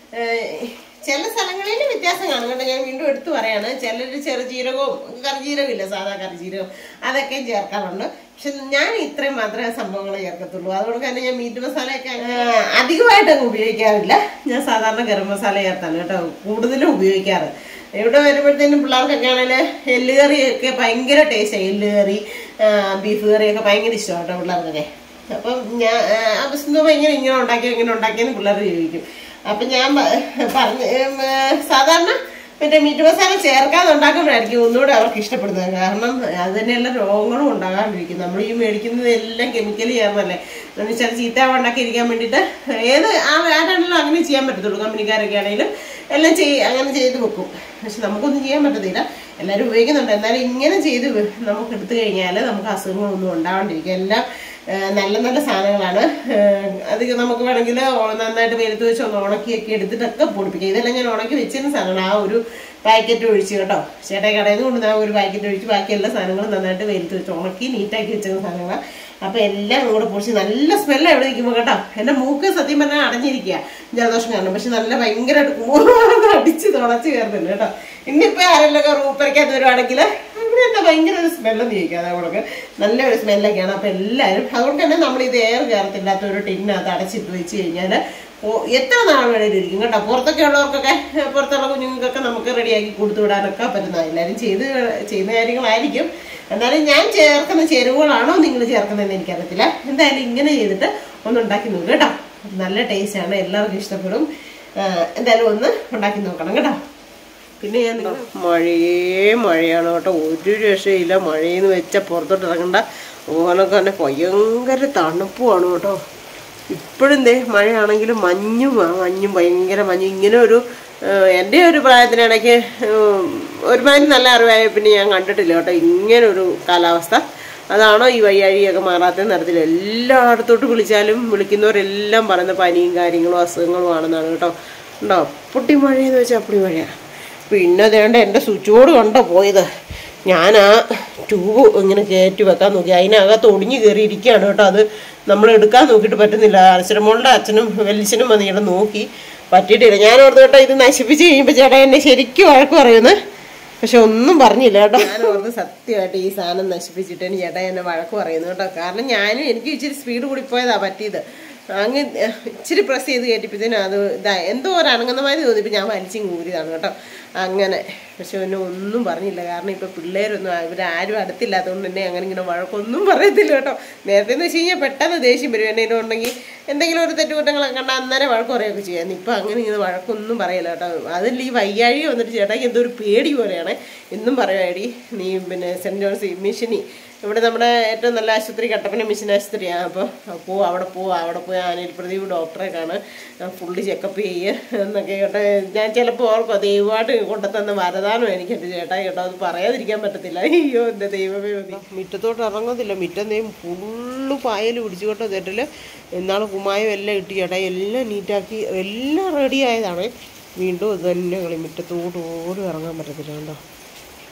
ഏഹ് ചില സ്ഥലങ്ങളിൽ വ്യത്യാസം കാണും കേട്ടോ ഞാൻ വീണ്ടും എടുത്തു പറയാണ് ചിലർ ചെറുജീരകവും കറിജീരകം ഇല്ല സാധാ കറിജീരകം അതൊക്കെ ചേർക്കാറുണ്ട് പക്ഷെ ഞാൻ ഇത്രയും മാത്രമേ സംഭവങ്ങൾ ചേർക്കത്തുള്ളൂ അതുകൊണ്ട് തന്നെ ഞാൻ മീറ്റ് മസാലയൊക്കെ അങ്ങനെ അധികമായിട്ട് അങ്ങ് ഉപയോഗിക്കാറില്ല ഞാൻ സാധാരണ ഗരം മസാല ചേർത്താണ് കേട്ടോ കൂടുതലും ഉപയോഗിക്കാറ് ഇവിടെ വരുമ്പോഴത്തേനും പിള്ളേർക്കൊക്കെ ആണെങ്കിൽ എല്ലുകറിയൊക്കെ ഭയങ്കര ടേസ്റ്റാണ് എല്ലുകറി ബീഫ് കറിയൊക്കെ ഭയങ്കര ഇഷ്ടമാണ് കേട്ടോ പിള്ളേർക്കൊക്കെ അപ്പം ഞാൻ അപ്പം സിന്ധു ഇങ്ങനെ ഇങ്ങനെ ഉണ്ടാക്കിയോ ഇങ്ങനെ ഉണ്ടാക്കിയെന്ന് പിള്ളേർ ചോദിക്കും അപ്പം ഞാൻ പ- പറഞ്ഞ് ഉം, ഏ, സാധാരണ മറ്റേ മീറ്റ് മസാല ചേർക്കാതെ ഉണ്ടാക്കുമ്പോഴായിരിക്കും ഒന്നുകൂടെ അവർക്ക് ഇഷ്ടപ്പെടുന്നത് കാരണം അത് തന്നെയുള്ള രോഗങ്ങളും ഉണ്ടാകാണ്ടിരിക്കും നമ്മൾ ഈ മേടിക്കുന്നത് എല്ലാം കെമിക്കൽ ചേർന്നല്ലേ എന്ന് വെച്ചാൽ ചീത്ത ഉണ്ടാക്കിയിരിക്കാൻ വേണ്ടിയിട്ട് ഏത് ആ ആരാണെങ്കിലും അങ്ങനെ ചെയ്യാൻ പറ്റത്തുള്ളൂ കമ്പനിക്കാരൊക്കെ ആണെങ്കിലും എല്ലാം ചെയ് അങ്ങനെ ചെയ്ത് വെക്കും പക്ഷെ നമുക്കൊന്നും ചെയ്യാൻ പറ്റത്തില്ല എല്ലാവരും ഉപയോഗിക്കുന്നുണ്ട് എന്നാലും ഇങ്ങനെ ചെയ്ത് വെ- നമുക്ക് എടുത്തു കഴിഞ്ഞാൽ നമുക്ക് അസുഖങ്ങളൊന്നും ഉണ്ടാവാണ്ടിരിക്കും എല്ലാം ആ, നല്ല നല്ല സാധനങ്ങളാണ് ആ, അത് നമുക്ക് വേണമെങ്കിൽ നന്നായിട്ട് വെയിലത്ത് വെച്ച് ഒന്ന് ഉണക്കിയൊക്കെ എടുത്തിട്ടൊക്കെ പൊടിപ്പിക്കാം ഇതെല്ലാം ഞാൻ ഉണക്കി വെച്ചിരുന്ന സാധനങ്ങൾ ആ ഒരു പാക്കറ്റ് ഒഴിച്ച് കേട്ടോ ചേട്ടാ കടയിൽ നിന്ന് കൊണ്ടുവന്ന ആ ഒരു പാക്കറ്റ് ഒഴിച്ച് ബാക്കി എല്ലാ സാധനങ്ങളും നന്നായിട്ട് വെയിലത്ത് വെച്ച് ഉണക്കി നീറ്റാക്കി വെച്ചിരുന്ന സാധനങ്ങളാണ് അപ്പോൾ എല്ലാം കൂടെ പൊടിച്ച് നല്ല സ്മെല്ലാണ് എവിടെ നിൽക്കുമ്പോൾ കേട്ടോ എൻ്റെ മൂക്ക് സത്യം പറഞ്ഞാൽ അടഞ്ഞിരിക്കുക ജലദോഷം കാരണം പക്ഷെ നല്ല ഭയങ്കരമായിട്ട് കൂടെ അടിച്ച് തുളച്ച് കയറുന്നുണ്ട് കേട്ടോ ഇന്നിപ്പോൾ ആരെല്ലാം റൂപ്പരയ്ക്കകത്ത് വരുവാണെങ്കിൽ ഇവിടെ എന്താ ഭയങ്കര ഒരു സ്മെല്ലെന്ന് ചോദിക്കുക അതേപോലെ നല്ലൊരു സ്മെല്ലൊക്കെയാണ് അപ്പോൾ എല്ലാവരും അതുകൊണ്ട് തന്നെ നമ്മൾ ഇത് എയർ കയറത്തില്ലാത്ത ഒരു ടിന്നകത്ത് അടച്ചിട്ട് വെച്ച് കഴിഞ്ഞാൽ എത്ര നാൾ വേണേലും ഇരിക്കും കേട്ടോ പുറത്തൊക്കെ ഉള്ളവർക്കൊക്കെ ഏഹ് പുറത്തുള്ള കുഞ്ഞുങ്ങൾക്കൊക്കെ നമുക്ക് റെഡിയാക്കി കൊടുത്തു വിടാനൊക്കെ പറ്റുന്ന എല്ലാവരും ചെയ്ത് ചെയ്യുന്ന കാര്യങ്ങളായിരിക്കും എന്നാലും ഞാൻ ചേർക്കുന്ന ചേരുവകളാണോ നിങ്ങൾ ചേർക്കുന്നതെന്ന് എനിക്കറിയത്തില്ല എന്തായാലും ഇങ്ങനെ ചെയ്തിട്ട് ഒന്ന് ഉണ്ടാക്കി നോക്കുക കേട്ടോ നല്ല ടേസ്റ്റാണ് എല്ലാവർക്കും ഇഷ്ടപ്പെടും ഏഹ് എന്തായാലും ഒന്ന് ഉണ്ടാക്കി നോക്കണം കേട്ടോ പിന്നെ ഞാൻ നിങ്ങൾ മഴയേ മഴയാണ് കേട്ടോ ഒരു രക്ഷയില്ല മഴയെന്ന് വെച്ചാൽ പുറത്തോട്ട് ഇറങ്ങണ്ട ഓനൊക്കെ തന്നെ ഭയങ്കര തണുപ്പുമാണ് കേട്ടോ ഇപ്പോഴും ദേ മഴയാണെങ്കിലും മഞ്ഞും ആ മഞ്ഞും ഭയങ്കര മഞ്ഞും ഇങ്ങനെ ഒരു ഏഹ്, എൻ്റെ ഒരു പ്രായത്തിനിടയ്ക്ക് ഉം, ഒരുമാതിരി നല്ല അറിവായ പിന്നെ ഞാൻ കണ്ടിട്ടില്ല കേട്ടോ ഇങ്ങനെ ഒരു കാലാവസ്ഥ അതാണോ ഈ വയ്യാഴിയൊക്കെ മാറാത്ത നിറത്തിൽ എല്ലായിടത്തോട്ട് വിളിച്ചാലും വിളിക്കുന്നവരെല്ലാം പറയുന്ന പനിയും കാര്യങ്ങളും അസുഖങ്ങളും ആണെന്നാണ് കേട്ടോ ഉണ്ടോ പൊട്ടി മഴയെന്ന് വെച്ചാൽ അപ്പടി മഴയാണ് പിന്നെ അതേണ്ട എൻ്റെ സ്വിച്ച് ബോർഡ് കണ്ടോ പോയത് ഞാൻ ആ ട്യൂബ് ഇങ്ങനെ കയറ്റി വെക്കാൻ നോക്കി അതിനകത്ത് ഒടിഞ്ഞു കയറിയിരിക്കുകയാണ് കേട്ടോ അത് നമ്മൾ എടുക്കാൻ നോക്കിയിട്ട് പറ്റുന്നില്ല അച്ഛനമോളുടെ അച്ഛനും വലിച്ചനും വന്ന് ഇവിടെ നോക്കി പറ്റിയിട്ടില്ല ഞാൻ ഓർത്ത് കേട്ടോ ഇത് നശിപ്പിച്ച് കഴിയുമ്പോൾ ചേട്ടാ എന്നെ ശരിക്കും വഴക്ക് പറയുന്നത് പക്ഷെ ഒന്നും പറഞ്ഞില്ല കേട്ടോ ഞാൻ ഓർത്ത് സത്യമായിട്ട് ഈ സാധനം നശിപ്പിച്ചിട്ടാണ് ചേട്ടാ എന്നെ വഴക്ക് പറയുന്നത് കേട്ടോ കാരണം ഞാനും എനിക്ക് ഇച്ചിരി സ്പീഡ് കൂടി പോയതാ പറ്റിയത് അങ്ങ് ഇച്ചിരി പ്രസ് ചെയ്ത് കയറ്റിപ്പത്തേനും അത് ഇതാ എന്തോ ഒരു അണങ്ങുന്ന മാതിരി തോന്നിയപ്പോൾ ഞാൻ വലിച്ചും കൂരിയതാണ് കേട്ടോ അങ്ങനെ പക്ഷെ എന്നെ ഒന്നും പറഞ്ഞില്ല കാരണം ഇപ്പം പിള്ളേരൊന്നും ഇവരാരും അടുത്തില്ലാത്തതുകൊണ്ട് തന്നെ അങ്ങനെ ഇങ്ങനെ വഴക്കൊന്നും പറയത്തില്ല കേട്ടോ നേരത്തെ എന്ന് വെച്ച് കഴിഞ്ഞാൽ പെട്ടെന്ന് ദേഷ്യം വരും എന്തെങ്കിലും ഉണ്ടെങ്കിൽ എന്തെങ്കിലും ഒരു തെറ്റുകുറ്റങ്ങളൊക്കെ കണ്ടാൽ അന്നേരം വഴക്ക് പറയുകയൊക്കെ ചെയ്യാം ഇപ്പം അങ്ങനെ ഇങ്ങനെ വഴക്കൊന്നും പറയില്ല കേട്ടോ അതിൽ ഈ വയ്യാഴി വന്നിട്ട് ചേട്ടാക്ക് എന്തോ ഒരു പേടി പോലെയാണ് എന്നും പറയുവാടി നീ പിന്നെ സെൻറ്റ് ജോൺസ് മിഷനി ഇവിടെ നമ്മുടെ ഏറ്റവും നല്ല ആശുപത്രി കട്ടപ്പന മിഷൻ ആശുപത്രിയാണ് അപ്പോൾ പോ അവിടെ പോ അവിടെ പോയി ആനയിൽ പ്രദീപ് ഡോക്ടറെ കാണ് ഫുള്ള് ചെക്കപ്പ് ചെയ്യുക എന്നൊക്കെ കേട്ടോ ഞാൻ ചിലപ്പോൾ ഓർക്കും ദൈവമായിട്ട് കൊണ്ടുതന്ന വരദാനം എനിക്ക് എൻ്റെ ചേട്ടാ കേട്ടോ അത് പറയാതിരിക്കാൻ പറ്റത്തില്ല അയ്യോ എൻ്റെ ദൈവമേ മതി മുറ്റത്തോട്ട് ഇറങ്ങത്തില്ല മുറ്റം നെയ്യും ഫുള്ള് പായൽ പിടിച്ചു കേട്ടോ ചേട്ടൽ എന്നാണ് കുമ്മായം എല്ലാം ഇട്ട് ചേട്ടാ എല്ലാം നീറ്റാക്കി എല്ലാം റെഡി ആയതാണ് വീണ്ടും ഇത് തന്നെ കളി മുറ്റത്തോട്ട് ഓടി ഇറങ്ങാൻ പറ്റത്തില്ല കേട്ടോ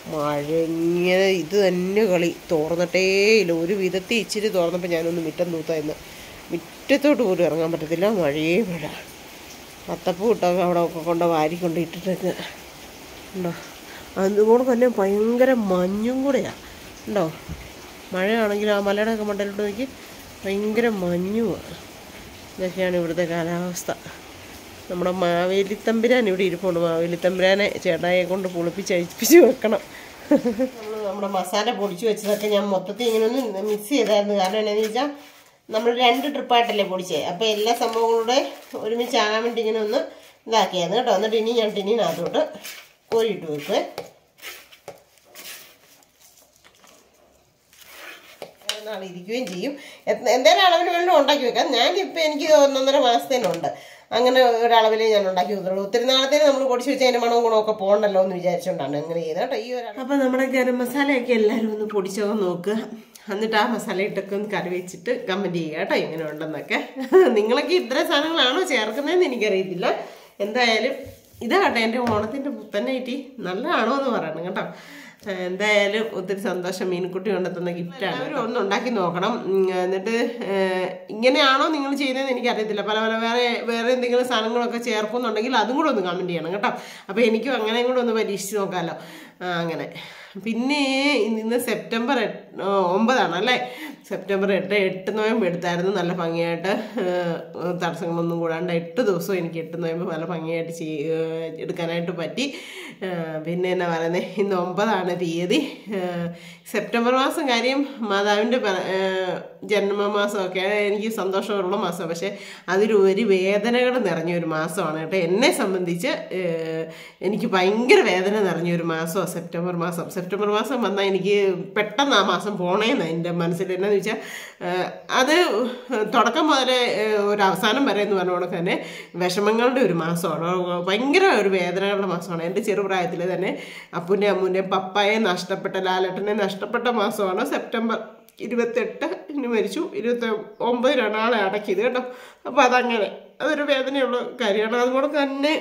മഴ ഇങ്ങനെ ഇത് തന്നെ കളി തോർന്നിട്ടേ ഇല്ല ഒരു വിധത്തിൽ ഇച്ചിരി തോർന്നപ്പോൾ ഞാനൊന്ന് മുറ്റം തൂത്തായിരുന്നു മുറ്റത്തോട്ട് പോലും ഇറങ്ങാൻ പറ്റത്തില്ല മഴയേ മഴ അത്തപ്പൂ ഇട്ടൊക്കെ അവിടെ ഒക്കെ കൊണ്ട് വാരിക്കൊണ്ട് ഇട്ടിട്ടൊക്കെ ഉണ്ടോ അതുകൊണ്ട് തന്നെ ഭയങ്കര മഞ്ഞും കൂടെയാണ് ഉണ്ടോ മഴയാണെങ്കിൽ ആ മലയുടെ ഒക്കെ മണ്ടയിലോട്ട് നോക്കി ഭയങ്കര മഞ്ഞുമാണ് ഇതൊക്കെയാണ് ഇവിടുത്തെ കാലാവസ്ഥ നമ്മുടെ മാവേലിത്തമ്പുരാൻ ഇവിടെ ഇരിപ്പുണ്ട് മാവേലിത്തമ്പുരാനെ ചേട്ടായെ കൊണ്ട് പൊളിപ്പിച്ച് അഴിപ്പിച്ച് വെക്കണം നമ്മൾ നമ്മുടെ മസാല പൊടിച്ച് വെച്ചതൊക്കെ ഞാൻ മൊത്തത്തിൽ ഇങ്ങനെ ഒന്ന് മിക്സ് ചെയ്തായിരുന്നു കാരണം എന്നാന്ന് വെച്ചാൽ നമ്മൾ രണ്ട് ട്രിപ്പായിട്ടല്ലേ പൊടിച്ചത് അപ്പോൾ എല്ലാ സംഭവങ്ങളും കൂടെ ഒരുമിച്ച് ആകാൻ വേണ്ടി ഇങ്ങനെ ഒന്ന് ഇതാക്കിയായിരുന്നു കേട്ടോ എന്നിട്ട് ഇനി ഞാൻ ടിന്നിനകത്തോട്ട് കോരിയിട്ട് വെക്കുവേ നാൾ ഇരിക്കുകയും ചെയ്യും എത്ര- എന്തായാലും അളവിന് വേണ്ടി ഉണ്ടാക്കി വെക്കാം ഞാൻ ഇപ്പം എനിക്ക് ഒന്നൊന്നര മാസത്തേനുണ്ട് അങ്ങനെ ഒരളവിലേ ഞാൻ ഉണ്ടാക്കി വെക്കുള്ളൂ ഒത്തിരി നാളത്തേന് നമ്മൾ പൊടിച്ച് വെച്ച് അതിൻ്റെ മണവും ഗുണമൊക്കെ പോകണ്ടല്ലോ എന്ന് വിചാരിച്ചുകൊണ്ടാണ് അങ്ങനെ ചെയ്തത് കേട്ടോ ഈ ഒരു അപ്പം നമ്മുടെ ഗരം മസാലയൊക്കെ എല്ലാവരും ഒന്ന് പൊടിച്ചൊക്കെ നോക്കുക എന്നിട്ട് ആ മസാല ഇട്ടൊക്കെ ഒന്ന് കറി വെച്ചിട്ട് കമൻറ്റ് ചെയ്യുക കേട്ടോ ഇങ്ങനെ ഉണ്ടെന്നൊക്കെ നിങ്ങളൊക്കെ ഇത്ര സാധനങ്ങളാണോ ചേർക്കുന്നതെന്ന് എനിക്കറിയത്തില്ല എന്തായാലും ഇതാകട്ടെ എൻ്റെ ഓണത്തിൻ്റെ പുത്തനേറ്റി നല്ലതാണോ എന്ന് പറയണം കേട്ടോ ആ, എന്തായാലും ഒത്തിരി സന്തോഷം മീൻകുട്ടി കൊണ്ടെത്തുന്ന ഗിഫ്റ്റാണ് അവർ ഒന്ന് ഉണ്ടാക്കി നോക്കണം ഉം, എന്നിട്ട് ഏ, ഇങ്ങനെയാണോ നിങ്ങൾ ചെയ്യുന്നതെന്ന് എനിക്കറിയത്തില്ല പല പല വേറെ വേറെ എന്തെങ്കിലും സാധനങ്ങളൊക്കെ ചേർക്കുന്നുണ്ടെങ്കിൽ അതും കൂടെ ഒന്ന് കമൻറ്റ് ചെയ്യണം കേട്ടോ അപ്പോൾ എനിക്കും അങ്ങനെയും കൂടെ ഒന്ന് പരീക്ഷിച്ച് നോക്കാമല്ലോ ആ, അങ്ങനെ പിന്നെ ഇന്ന് സെപ്റ്റംബർ എട്ട് ഓ, ഒമ്പതാണ് അല്ലേ സെപ്റ്റംബർ എട്ട് എട്ട് നോയമ്പ് എടുത്തായിരുന്നു നല്ല ഭംഗിയായിട്ട് ഏഹ്, തടസ്സങ്ങളൊന്നും കൂടാണ്ട് എട്ട് ദിവസവും എനിക്ക് എട്ട് നോയമ്പ് നല്ല ഭംഗിയായിട്ട് ചെയ് ഏഹ്, എടുക്കാനായിട്ട് പറ്റി ഏഹ്, പിന്നെ എന്നാ പറയുന്നത് ഇന്ന് ഒമ്പതാണ് തീയതി ഏഹ്, സെപ്റ്റംബർ മാസം കാര്യം മാതാവിൻ്റെ പ- ഏഹ്, ജന്മമാസമൊക്കെ എനിക്ക് സന്തോഷമുള്ള മാസം പക്ഷേ അതിലുപരി വേദനകൾ നിറഞ്ഞ ഒരു മാസമാണ് കേട്ടോ എന്നെ സംബന്ധിച്ച് ഏഹ്, എനിക്ക് ഭയങ്കര വേദന നിറഞ്ഞ ഒരു മാസമാണ് സെപ്റ്റംബർ മാസം സെപ്റ്റംബർ മാസം വന്നാൽ എനിക്ക് പെട്ടെന്ന് ആ മാസം പോണേന്ന് എൻ്റെ മനസ്സിൽ എന്നാന്ന് വെച്ചാൽ ഏഹ്, അത് തുടക്കം മുതലേ ഏഹ്, ഒരു അവസാനം വരെ എന്ന് പറഞ്ഞ കണക്ക് തന്നെ വിഷമങ്ങളുടെ ഒരു മാസമാണ് ഭയങ്കര ഒരു വേദനകളുടെ മാസമാണ് എൻ്റെ ചെറുപ്രായത്തിൽ തന്നെ അപ്പൂൻ്റെ അമ്മൂൻ്റെ പപ്പായെ നഷ്ടപ്പെട്ട ലാലേട്ടനെ നഷ്ടപ്പെട്ട മാസമാണ് സെപ്റ്റംബർ ഇരുപത്തെട്ട് ഇനി മരിച്ചു ഇരുപത്തി ഒമ്പതിനാണ് ആളെ അടക്കിയത് കേട്ടോ അപ്പോൾ അതങ്ങനെ അതൊരു വേദനയുള്ള കാര്യമാണ് അതുകൊണ്ട് തന്നെ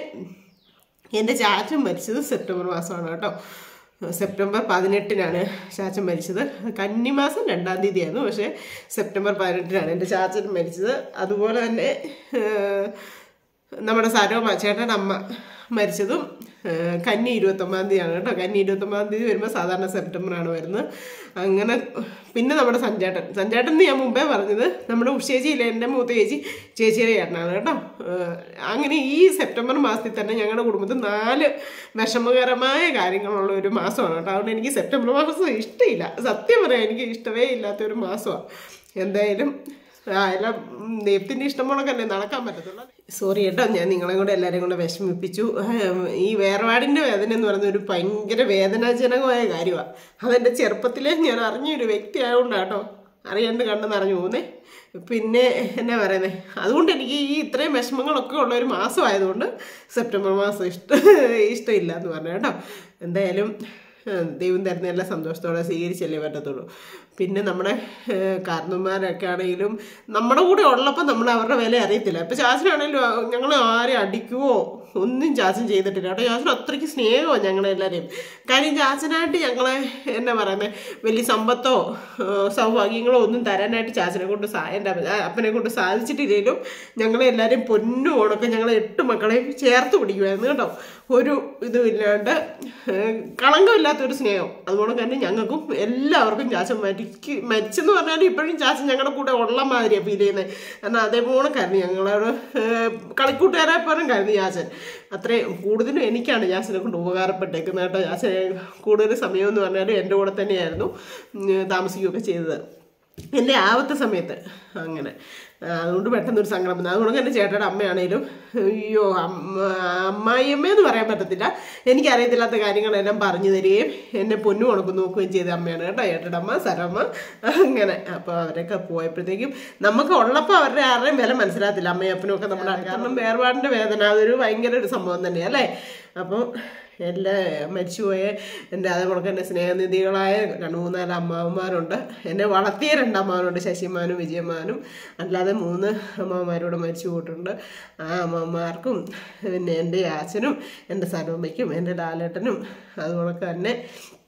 എൻ്റെ ചാച്ചൻ മരിച്ചത് സെപ്റ്റംബർ മാസമാണ് കേട്ടോ സെപ്റ്റംബർ പതിനെട്ടിനാണ് ചാച്ചൻ മരിച്ചത് കന്നിമാസം രണ്ടാം തീയതിയായിരുന്നു പക്ഷേ സെപ്റ്റംബർ പതിനെട്ടിനാണ് എൻ്റെ ചാച്ചൻ മരിച്ചത് അതുപോലെ തന്നെ ഏഹ്, നമ്മുടെ സരോമ ചേട്ടൻ്റെ അമ്മ മരിച്ചതും ഏഹ്, കന്നി ഇരുപത്തൊമ്പതാം തീയതിയാണ് കേട്ടോ കന്നി ഇരുപത്തൊമ്പതാം തീയതി വരുമ്പോൾ സാധാരണ സെപ്റ്റംബറാണ് വരുന്നത് അങ്ങനെ പിന്നെ നമ്മുടെ സഞ്ചേട്ടൻ സഞ്ചേട്ടൻ എന്ന് ഞാൻ മുമ്പേ പറഞ്ഞത് നമ്മുടെ ഉഷേച്ചിയിലെ എൻ്റെ മൂത്ത ചേച്ചി ചേച്ചിയുടെ ചേട്ടനാണ് കേട്ടോ ഏഹ്, അങ്ങനെ ഈ സെപ്റ്റംബർ മാസത്തിൽ തന്നെ ഞങ്ങളുടെ കുടുംബത്തിൽ നാല് വിഷമകരമായ കാര്യങ്ങളുള്ള ഒരു മാസമാണ് കേട്ടോ അതുകൊണ്ട് എനിക്ക് സെപ്റ്റംബർ മാസം ഇഷ്ടമില്ല സത്യം പറയാം എനിക്ക് ഇഷ്ടമേ ഇല്ലാത്ത ഒരു മാസമാണ് എന്തായാലും ആ എല്ലാം ഉം, ദൈവത്തിൻ്റെ ഇഷ്ടം പോണൊക്കെ അല്ലേ നടക്കാൻ പറ്റത്തുള്ളൂ സോറി കേട്ടോ ഞാൻ നിങ്ങളെ കൂടെ എല്ലാവരെയും കൂടെ വിഷമിപ്പിച്ചു ഏം, ഈ വേർപാടിൻ്റെ വേദന എന്ന് പറയുന്ന ഒരു ഭയങ്കര വേദനാജനകമായ കാര്യമാണ് അതെൻ്റെ ചെറുപ്പത്തിലേ ഞാൻ അറിഞ്ഞ ഒരു വ്യക്തി ആയതുകൊണ്ടാണ് കേട്ടോ അറിയാണ്ട് കണ്ണ് നിറഞ്ഞു പോകുന്നേ പിന്നെ എന്നാ പറയുന്നത് അതുകൊണ്ട് എനിക്ക് ഈ ഇത്രയും വിഷമങ്ങളൊക്കെ ഉള്ള ഒരു മാസമായതുകൊണ്ട് സെപ്റ്റംബർ മാസം ഇഷ്ട ഇഷ്ടമില്ല എന്ന് പറഞ്ഞു കേട്ടോ എന്തായാലും ഏഹ് ദൈവം തരുന്ന എല്ലാ സന്തോഷത്തോടെ സ്വീകരിച്ചല്ലേ പറ്റത്തുള്ളൂ പിന്നെ നമ്മുടെ ഏഹ് കാരണന്മാരൊക്കെ ആണെങ്കിലും നമ്മുടെ കൂടെ ഉള്ളപ്പോൾ നമ്മൾ അവരുടെ വില അറിയത്തില്ല ഇപ്പം ചാച്ചനാണെങ്കിലും ഞങ്ങൾ ആരെ അടിക്കുവോ ഒന്നും ചാച്ചൻ ചെയ്തിട്ടില്ല കേട്ടോ ചാച്ചൻ അത്രയ്ക്ക് സ്നേഹമാണ് ഞങ്ങളെല്ലാവരെയും കാര്യം ചാച്ചനായിട്ട് ഞങ്ങളെ എന്നാ പറയുന്നത് വലിയ സമ്പത്തോ ഏഹ് സൗഭാഗ്യങ്ങളോ ഒന്നും തരാനായിട്ട് ചാച്ചനെ കൊണ്ട് സാ എൻ്റെ അപ്പ- അപ്പനെ കൊണ്ട് സാധിച്ചിട്ടില്ലെങ്കിലും ഞങ്ങളെ എല്ലാവരെയും പൊന്നു ഓണൊക്കെ ഞങ്ങളെ എട്ട് മക്കളെയും ചേർത്ത് പിടിക്കുമായിരുന്നു കേട്ടോ ഒരു ഇതും ഇല്ലാണ്ട് ഏഹ് കളങ്കമില്ലാത്തൊരു സ്നേഹം അതുകൊണ്ട് തന്നെ ഞങ്ങൾക്കും എല്ലാവർക്കും ചാച്ചൻ മരിക്ക് മരിച്ചെന്ന് പറഞ്ഞാലും ഇപ്പോഴും ചാച്ചൻ ഞങ്ങളുടെ കൂടെ ഉള്ള മാതിരിയാണ് ഫീൽ ചെയ്യുന്നത് കാരണം അതേപോലെ കരുതി ഞങ്ങളോട് ഏഹ് കളിക്കൂട്ടുകാരെ പോലും കരുതി ചാച്ചൻ അത്രയും കൂടുതലും എനിക്കാണ് ജാസിനെ കൊണ്ട് ഉപകാരപ്പെട്ടേക്കുന്നത് കേട്ടോ ജാസിനെ കൂടുതൽ സമയം എന്ന് പറഞ്ഞാലും എൻ്റെ കൂടെ തന്നെയായിരുന്നു ഉം, താമസിക്കുകയൊക്കെ ചെയ്തത് എൻ്റെ ആവത്തെ സമയത്ത് അങ്ങനെ ആ, അതുകൊണ്ട് പെട്ടെന്ന് ഒരു സങ്കടം വന്നു അതുകൊണ്ട് എൻ്റെ ചേട്ടയുടെ അമ്മയാണേലും അയ്യോ അമ്മ അമ്മായിയമ്മയെന്ന് പറയാൻ പറ്റത്തില്ല എനിക്കറിയത്തില്ലാത്ത കാര്യങ്ങളെല്ലാം പറഞ്ഞു തരികയും എന്നെ പൊന്നു ഉണക്ക് നോക്കുകയും ചെയ്ത അമ്മയാണ് കേട്ടോ ചേട്ടയുടെ അമ്മ സരമ്മ അങ്ങനെ അപ്പോൾ അവരൊക്കെ പോയപ്പോഴത്തേക്കും നമുക്ക് ഉള്ളപ്പോൾ അവരുടെ ആരുടെയും വില മനസ്സിലാകത്തില്ല അമ്മയും അപ്പനും ഒക്കെ നമ്മുടെ കാരണം വേർപാടിൻ്റെ വേദന അതൊരു ഭയങ്കര ഒരു സംഭവം തന്നെയാണ് അല്ലേ അപ്പോൾ എല്ലാ മരിച്ചുപോയ എൻ്റെ അതേപോലെ എൻ്റെ സ്നേഹനിധികളായ രണ്ട് മൂന്നാല് അമ്മാവന്മാരുണ്ട് എന്നെ വളർത്തിയ രണ്ട് അമ്മാവനുണ്ട് ശശിമാനും വിജയമാനും അല്ലാതെ മൂന്ന് അമ്മാവന്മാരോട് മരിച്ചു പോയിട്ടുണ്ട് ആ അമ്മമാർക്കും പിന്നെ എൻ്റെ അച്ഛനും എൻ്റെ സരോമയ്ക്കും എൻ്റെ ലാലേട്ടനും അതുപോലെ തന്നെ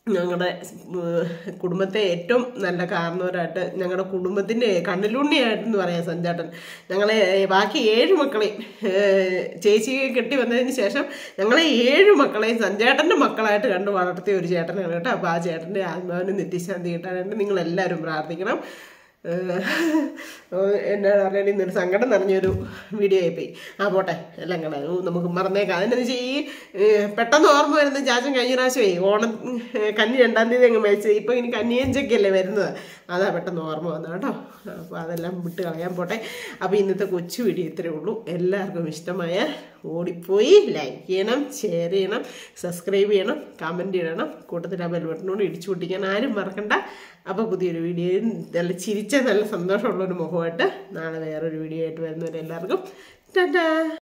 ഞങ്ങളുടെ കുടുംബത്തെ ഏറ്റവും നല്ല കാരണവരായിട്ട് ഞങ്ങളുടെ കുടുംബത്തിൻ്റെ കണ്ണിലുണ്ണിയായിട്ടെന്ന് പറയാം സഞ്ചാട്ടൻ ഞങ്ങളെ ബാക്കി ഏഴ് മക്കളെയും ഏഹ്, ചേച്ചിയെ കെട്ടി വന്നതിന് ശേഷം ഞങ്ങളെ ഏഴ് മക്കളെയും സഞ്ചേട്ടൻ്റെ മക്കളായിട്ട് കണ്ട് വളർത്തിയ ഒരു ചേട്ടനാണ് കേട്ടോ അപ്പോൾ ആ ചേട്ടൻ്റെ ആത്മാവിന് നിത്യശാന്തി കിട്ടാനായിട്ട് നിങ്ങളെല്ലാവരും പ്രാർത്ഥിക്കണം ഏഹ് എന്നാണ് പറഞ്ഞാൽ ഇന്നൊരു സങ്കടം നിറഞ്ഞൊരു വീഡിയോ ആയിപ്പോയി ആ പോട്ടെ എല്ലാം കൂടെ ഓ, നമുക്ക് മറന്നേക്കാം അതിനെന്ന് വെച്ചാൽ ഈ ഏഹ്, പെട്ടെന്ന് ഓർമ്മ വരുന്ന ചാച്ചൻ കഴിഞ്ഞ പ്രാവശ്യമേ ഓണം ഏഹ്, കന്നി രണ്ടാം തീയതി അങ്ങ് മരിച്ചത് ഇപ്പം ഇനി കന്നിയഞ്ചൊക്കെയല്ലേ വരുന്നത് അതാ പെട്ടെന്ന് ഓർമ്മ വന്നത് കേട്ടോ അപ്പോൾ അതെല്ലാം വിട്ട് കളയാൻ പോട്ടെ അപ്പോൾ ഇന്നത്തെ കൊച്ചു വീഡിയോ ഇത്രയേ ഉള്ളൂ എല്ലാവർക്കും ഇഷ്ടമായ ഓടിപ്പോയി ലൈക്ക് ചെയ്യണം ഷെയർ ചെയ്യണം സബ്സ്ക്രൈബ് ചെയ്യണം കമൻറ്റ് ചെയ്യണം കൂട്ടത്തിൽ ആ ബെൽബട്ടനോട് ഇടിച്ചു പൊട്ടിക്കാൻ ആരും മറക്കണ്ട അപ്പോൾ പുതിയൊരു വീഡിയോയിൽ നല്ല ചിരിച്ച നല്ല സന്തോഷമുള്ളൊരു മുഖമായിട്ട് നാളെ വേറൊരു വീഡിയോ ആയിട്ട് വരുന്നവരെ എല്ലാവർക്കും ടാറ്റാ